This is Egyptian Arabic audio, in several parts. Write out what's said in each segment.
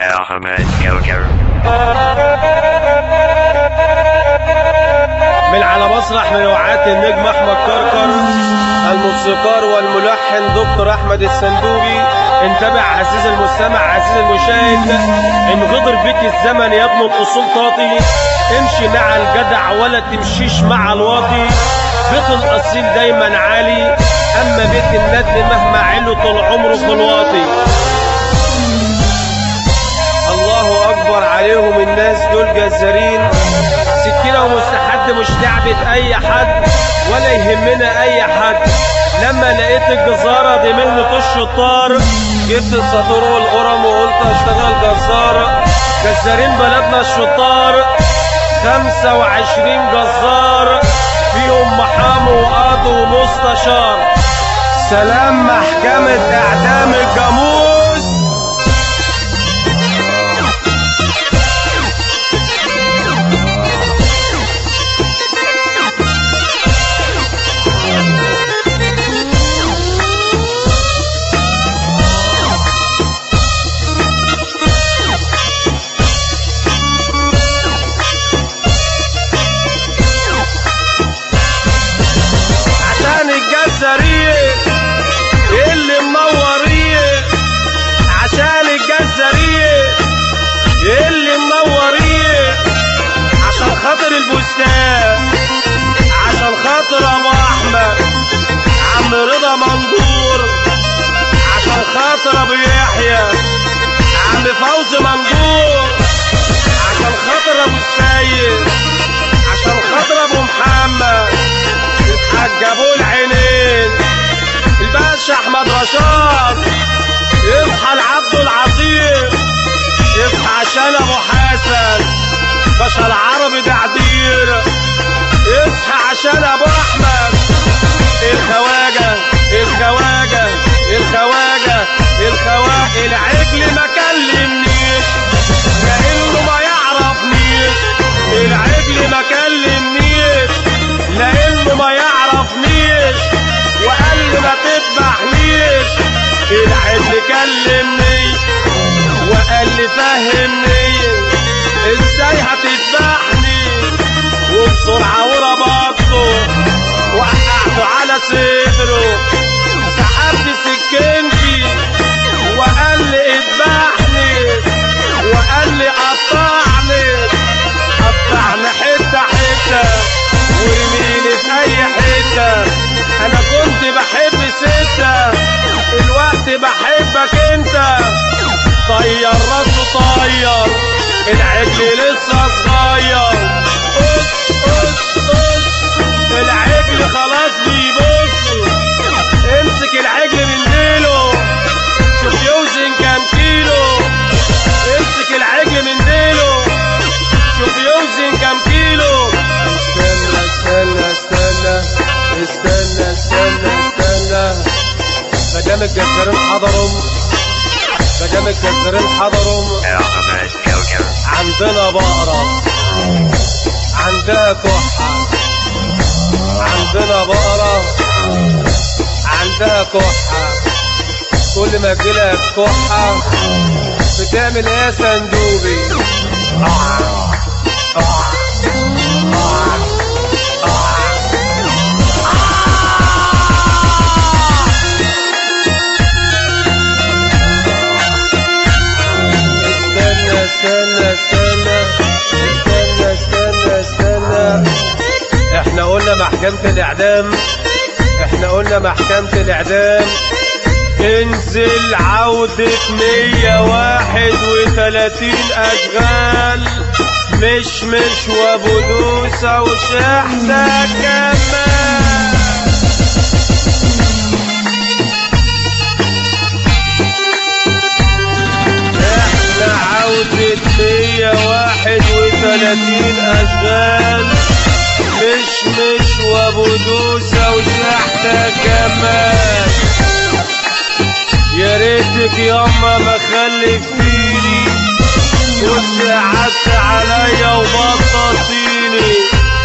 Ahmed Joker. من على مسرح منوعات النجم احمد كركر الموسيقار والملحن دكتور احمد السندوبي انتبه عزيزي المستمع عزيزي المشاهد ان غدر بك الزمن يا ابن الاصول طاطي امشي مع الجدع ولا تمشيش مع الواطي بيت الاصيل دايما عالي اما بيت الندل مهما علو طول عمره في الواطي الله اكبر عليهم الناس دول جزارين سكينه ومستحد مش لعبه اي حد ولا يهمنا اي حد لما لقيت الجزاره دي مهنه الشطار جبت السطور والقرم وقلت اشتغل جزار جزارين بلدنا الشطار خمسة وعشرين جزار فيهم محامي وقاضي ومستشار سلام محكمة اعدام الجاموس عشان الجزارين اللي منورين عشان الجزارين اللي منورين عشان خاطر البستان عشان خاطر ابو احمد عم رضا منجور عشان خاطر ابو يحيى عم فوزي منجور عشان خاطر ابو السيد عشان خاطر ابو محمد الحاج ابو العينين الباشا احمد رشاد يصحى العبد العظيم يصحى عشان ابو حسن باشا العربي دعدير يصحى عشان ابو احمد الخواجه الخواجه الخواجه الخواجه العجل ما كلمنيش لانه ما يعرفنيش العجل ما كلمنيش لانه ما يعرفنيش وقال لي ما تذبحنيش العجل كلمني وقال لي فهمني ازاي هتذبحني وبسرعه وربطته وقعته على صدره سحبت سكينتي وقال لي اذبحني وقال لي قطعني قطعني حته حته ورميني في اي حته انا كنت بحب ستة الوقت بحبك انت طير راسه طير العجل لسه صغير قص قص قص العجل خلاص بيبص امسك العجل من ديله شوف يوزن كام كيلو امسك العجل من ديله شوف يوزن كام كيلو استنى استنى استنى استنى استنى استنى مدام الجزارين حضروا مدام الجزارين حضروا Ahmed Joker. عندنا بقرة عندها كحة عندنا بقرة عندها كحة كل ما تجيلها كحة بتعمل ايه يا صندوبي استنى استنى استنى استنى استنى استنى احنا قلنا محكمة الاعدام احنا قلنا محكمة الاعدام انزل عودة 131 اشغال مش مش وابو دوسة وشحتة كمان احنا عودة 131 اشغال مش مش وابو دوسة وشحتة كمان يا ريتك ياما ما خلفتيني كنت قعدت عليا وبطلتيني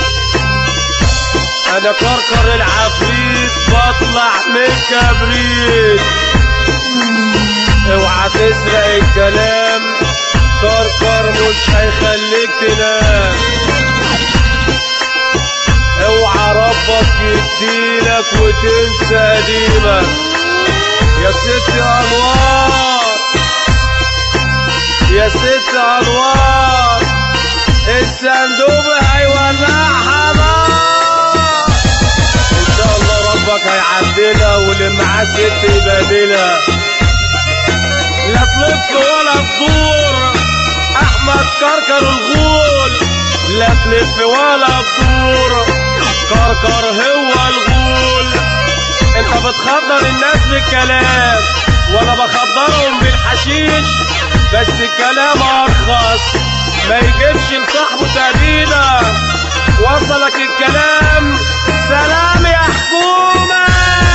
انا كركر العفريت بطلع من كبريت اوعى تسرق الكلام تنام اوعى ربك يديلك وتنسى قديمك يا ست انوار يا ست انوار الصندوق هيولعها نار ان شاء الله ربك هيعدلها واللي معاه ست يبادلها لا تلف ولا تدور احمد كركر الغول لا تلف ولا تدور كركر هو الغول انت بتخدر الناس بالكلام وانا بخدرهم بالحشيش بس الكلام ارخص ما يجيبش لصاحبه تأدينا وصلك الكلام سلام يا حكومة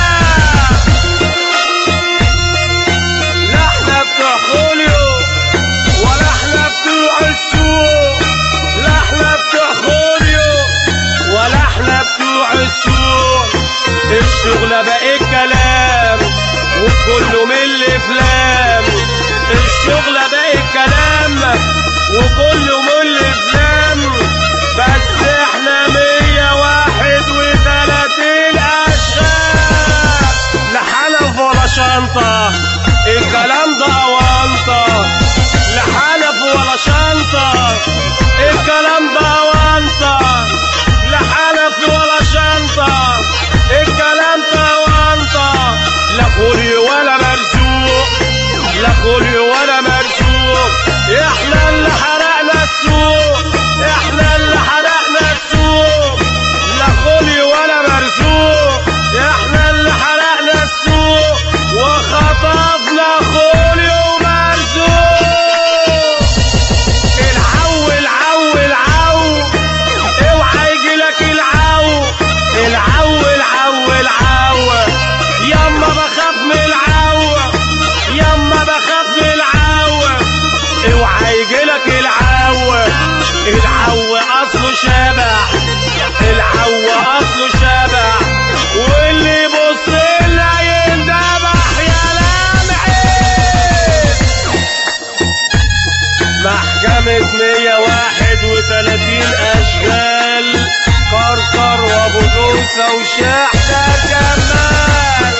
لا احنا بتوع خوليو ولا احنا بتوع السوق لا احنا بتوع خوليو ولا احنا بتوع السوق الشغلة بقى كلام وكله من الافلام الشغلة بقى كلام وكله من الافلام بس احنا مية واحد وثلاثين اشغال لا حلف ولا شنطة الكلام ده اوانطة لا حلف ولا شنطة الكلام ده اوانطة لا حلف ولا شنطة الكلام ده اوانطة لا خولي ولا مرزوق لا خولي ولا مرزوق احنا اللي حرقنا السوق احنا اللي حرقنا السوق لا خولي ولا مرزوق احنا اللي حرقنا السوق وخطفنا خولي ومرزوق العو العو العو اوعى يجيلك العو العو العو العو يما بخاف من العو يما بخاف من العو اوعى يجيلك العو العو اصله شبح العو اصله شبح واللي يبص لنا يندبح يا لمعي محكمة 131 أشغال كركر وأبو دوسة وشحتة كمال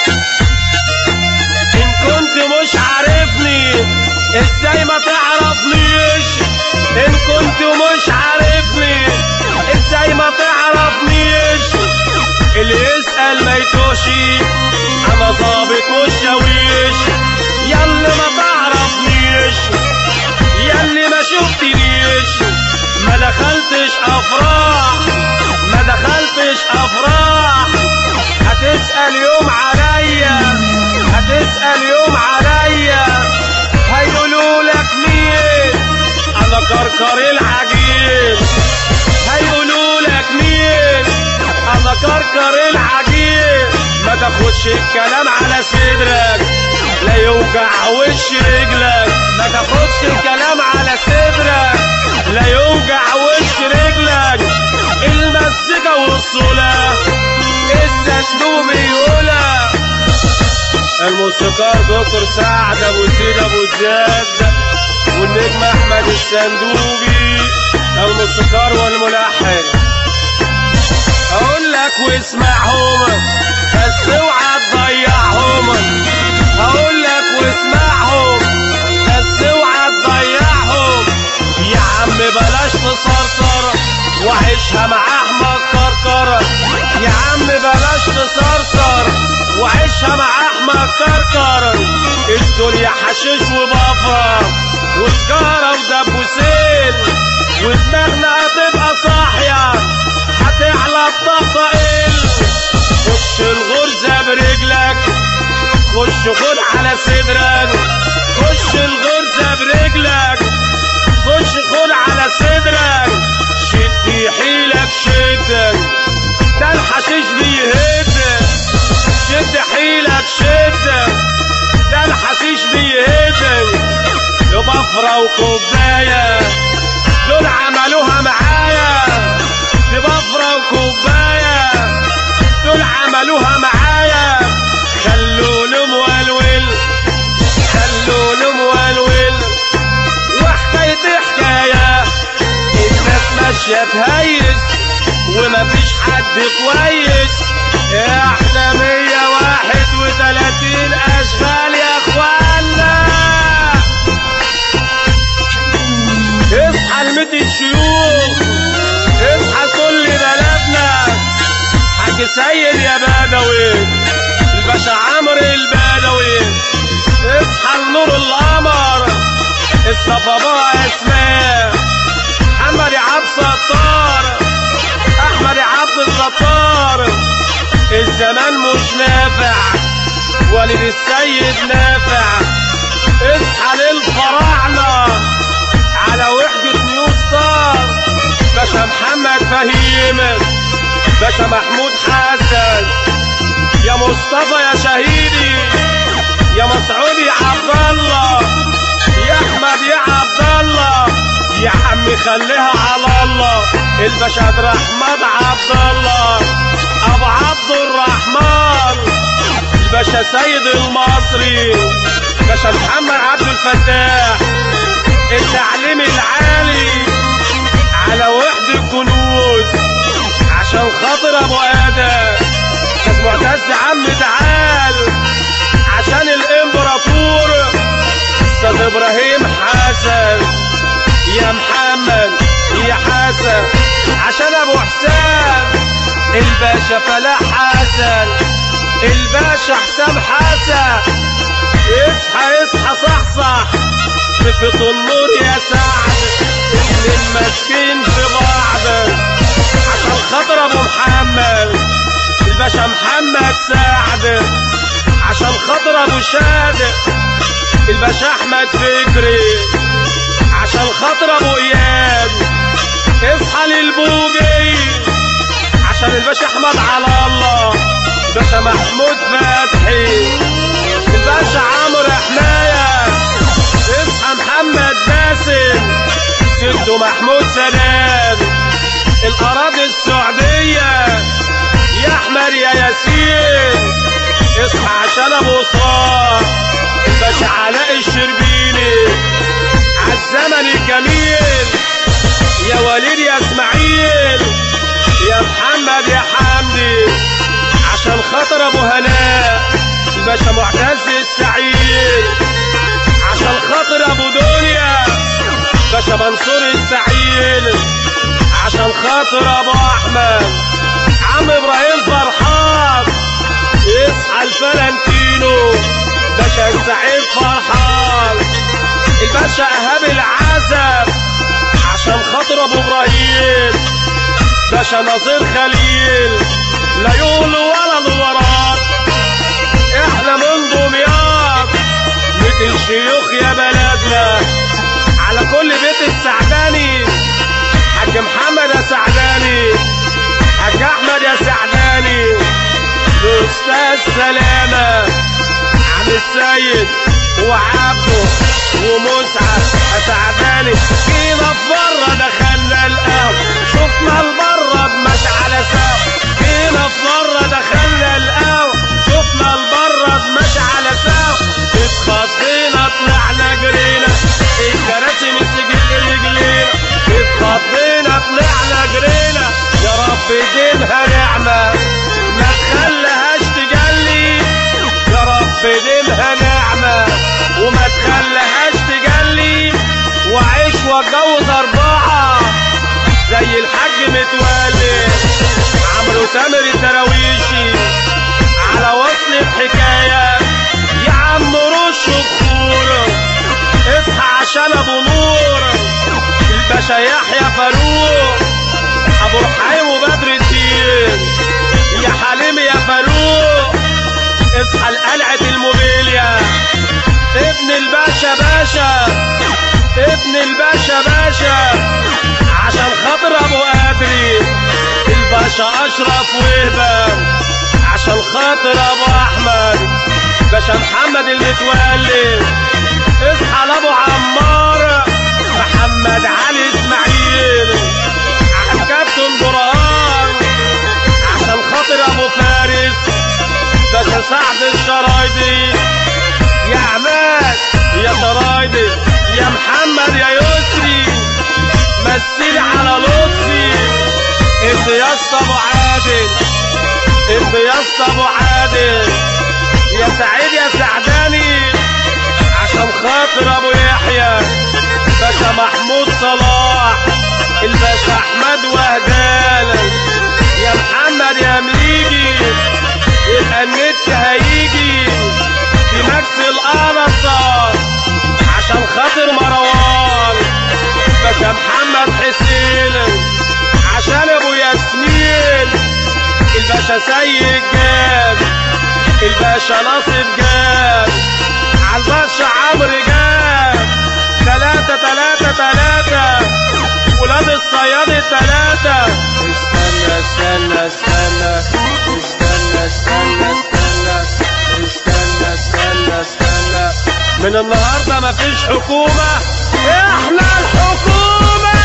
إن كنت مش عارفني إزاي ما تعرفنيش إن كنت مش عارفني إزاي ما تعرفنيش اللي يسأل ما يتوشي أنا ظابط والشاويش ياللي ما تعرفنيش ياللي ما شفتنيش ما دخلتش افراح ما دخلتش افراح هتسأل يوم عليا هتسأل يوم عليا هيقولوا لك مين انا كركر العجين هيقولوا لك مين انا كركر العجين ما تاخدش الكلام على صدرك لا يوجع وش رجلك ما تاخدش الكلام على صدرك لا يوجع وش رجلك المزيكا والصلاة الصندوق بيقولها الموسيقار دكتور سعد ابو زيد ابو زياد والنجم احمد الصندوقي الموسيقار والملحن اقول لك واسمعهم بس اوعى تضيعهم اقول لك واسمعهم بس اوعى تضيعهم يا عم بلاش تصرصر وعيشها مع احمد كركر يا عم بلاش تصرصر وعيشها مع احمد كركر الدنيا حشيش وبفرة وسجارة ودبوسين ودماغنا هتبقى صاحية هتعلى الطفائل خش الغرزة برجلك خش خد على صدرك خش الغرزة برجلك خش خد على صدرك شد حيلك شد ده الحشيش بيهد شد حيلك شد ده الحشيش بيهد بفرة وكوباية دول عملوها معايا بفرة وكوباية دول عملوها معايا خلوني مولول خلوني مولول وحكايتي حكاية تهيس ومفيش حد كويس احنا مية واحد وتلاتين اشغال يا اخوانا اصحى لميت الشيوخ اصحى كل بلدنا حاج سيد يا بدوي الباشا عمرو البدوي اصحى لنور القمر الصفابة اسماء محمد عبد ستار احمد عبد الستار الزمان مش نافع ولد السيد نافع اصحى للفراعنة على وحدة نيو ستار باشا محمد فهيم باشا محمود حسن يا مصطفى يا شهيدي يا مسعود يا عبد الله يا احمد يا عبد الله يا عمي خليها على الله الباشا عبد الرحمن عبد الله ابو عبد الرحمن الباشا سيد المصري باشا محمد عبد الفتاح التعليم العالي على وحدة كنوز عشان خاطر ابو ادم استاذ معتز عم تعال عشان الامبراطور استاذ ابراهيم حسن يا محمد يا حسن عشان ابو حسام الباشا فلاح حسن الباشا حسام حسن اصحى اصحى صحصح في النور يا سعد اتنين ماسكين في بعض عشان خاطر ابو محمد الباشا محمد سعد عشان خاطر ابو شاد الباشا احمد فكري عشان خاطر ابو اياد اصحى للبوجي عشان الباشا احمد على الله باشا محمود فتحي الباشا عمرو حمايه اصحى محمد باسم جده محمود سلام الاراضي السعوديه يا احمد يا ياسين اصحى عشان ابو صلاح الباشا علاء الشربيني عالزمن الجميل يا وليد يا اسماعيل يا محمد يا حمدي عشان خاطر ابو هناء الباشا معتز السعيد عشان خاطر ابو دنيا باشا منصور السعيد عشان خاطر ابو احمد عم ابراهيم فرحان يصحى الفلنتينو باشا السعيد فرحان الباشا ايهاب العزب عشان خاطر ابو ابراهيم باشا ناصر خليل لا يقول ولا الوراد احنا من دمياط بيت الشيوخ يا بلدنا على كل بيت السعداني حاج محمد يا سعداني حاج احمد يا سعداني الاستاذ سلامه عم السيد وعبده ومسعد سعداني جينا في بره دخلنا القهوة شفنا البره بمشعل سوا جينا في بره دخلنا القهوة شفنا البره بمشعل سوا اتخضينا طلعنا جرينا الكراسي مسكت رجلينا اتخضينا طلعنا جرينا يا رب ديمها نعمة ما تخليهاش تجلي يا رب ديمها نعمة وما تخليهاش تجلي وعيش واتجوز أربعة زي الحاج متولي عمرو تامر الدراويشي على وصل الحكاية يا عم رش بخور اصحى عشان ابو نور الباشا يحيى فاروق ابو رحيم وبدر الدين يا حليم يا فاروق اصحى لقلعة الموبيليا ابن الباشا باشا ابن الباشا باشا عشان خاطر ابو قادري الباشا اشرف وهبه عشان خاطر ابو احمد باشا محمد المتولي اصحى لابو عمار محمد علي اسماعيل عن كابتن برهان عشان خاطر ابو فارس باشا سعد الشرايدي يا عماد يا شرايدي يا محمد يا يسري مثلي على لطفي انت يا اسطى ابو عادل انت يا اسطى ابو عادل يا سعيد يا سعداني عشان خاطر ابو يحيى باشا محمود صلاح الباشا احمد وهدانا يا محمد يا مليجي يبقى النت هيجي في ماكس القرصة عشان خاطر مروان باشا محمد حسين عشان ابو ياسمين الباشا سيد جاب الباشا ناصر جاب عالباشا عمرو جاب تلاتة تلاتة تلاتة ولاد الصياد التلاتة استنى استنى استنى استنى استنى استنى استنى استنى استنى من النهارده مفيش حكومة احنا الحكومة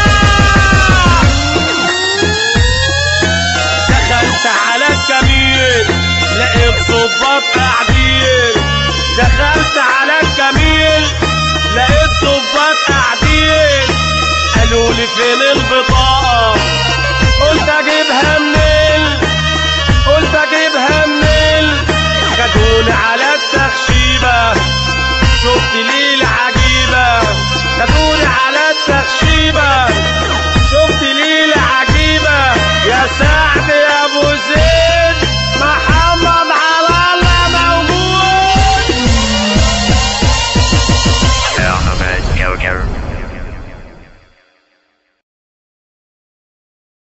دخلت على الكمين لقيت ضباط قاعدين دخلت على الكمين لقيت ضباط قاعدين قالوا لي فين البطاقة قلت اجيبها منين